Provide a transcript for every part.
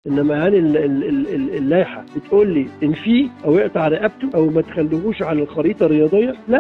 انما هل ال- ال- ال- ال- اللائحه بتقول لي انفيه او اقطع رقبته او ما تخليهوش على الخريطه الرياضيه لا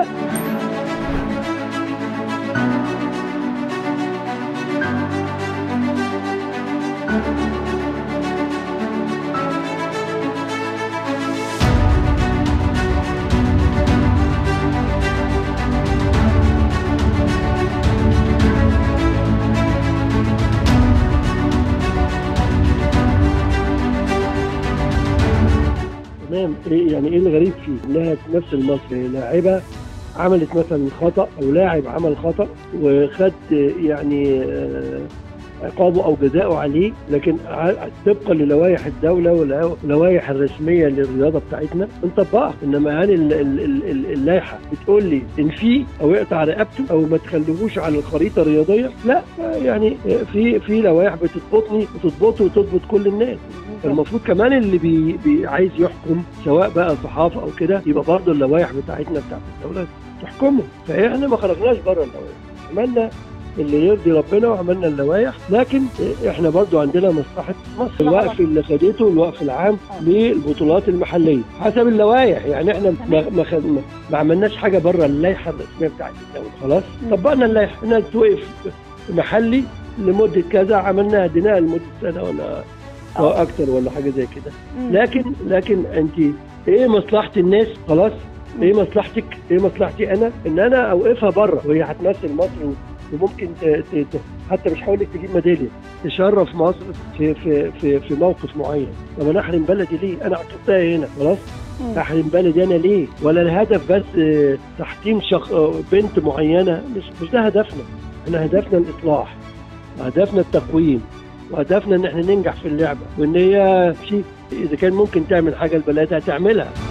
تمام إيه يعني ايه الغريب فيه؟ انها نفس المصري لاعبه عملت مثلا خطا او لاعب عمل خطا وخد يعني آه، عقابه او جزاؤه عليه لكن ع- طبقا للوائح الدوله واللوائح الرسميه للرياضه بتاعتنا بنطبقها انما هل ال- ال- ال- ال- اللائحه بتقول لي انفيه او اقطع رقبته او ما تخليهوش على الخريطه الرياضيه لا يعني في في لوائح بتضبطني وتضبطه وتضبط كل الناس فالمفروض كمان اللي بي بي عايز يحكم سواء بقى صحافه او كده يبقى برضه اللوائح بتاعتنا بتاعت الدوله تحكمه فاحنا ما خرجناش بره اللوائح عملنا اللي يرضي ربنا وعملنا اللوائح لكن احنا برضو عندنا مصلحه مصر الوقف اللي خدته الوقف العام للبطولات المحليه حسب اللوائح يعني احنا ما ما, خد- ما- ما عملناش حاجه بره اللائحه الرسميه بتاعت الدوله خلاص طبقنا اللائحه الناس توقف محلي لمده كذا عملنا اديناها لمده سنه ولا او اكتر ولا حاجه زي كده لكن لكن انت ايه مصلحه الناس خلاص ايه مصلحتك ايه مصلحتي انا ان انا اوقفها بره وهي هتمثل مصر وممكن ت... ت... ت... حتى مش هقول لك تجيب ميداليه تشرف مصر في في في في موقف معين طب انا احرم بلدي ليه انا حطيتها هنا خلاص مم. احرم بلدي انا ليه ولا الهدف بس آه، تحطيم شخ... آه، بنت معينه مش مش ده هدفنا احنا هدفنا الاصلاح وهدفنا التقويم وهدفنا ان احنا ننجح في اللعبه وان هي شيء اذا كان ممكن تعمل حاجه لبلدها تعملها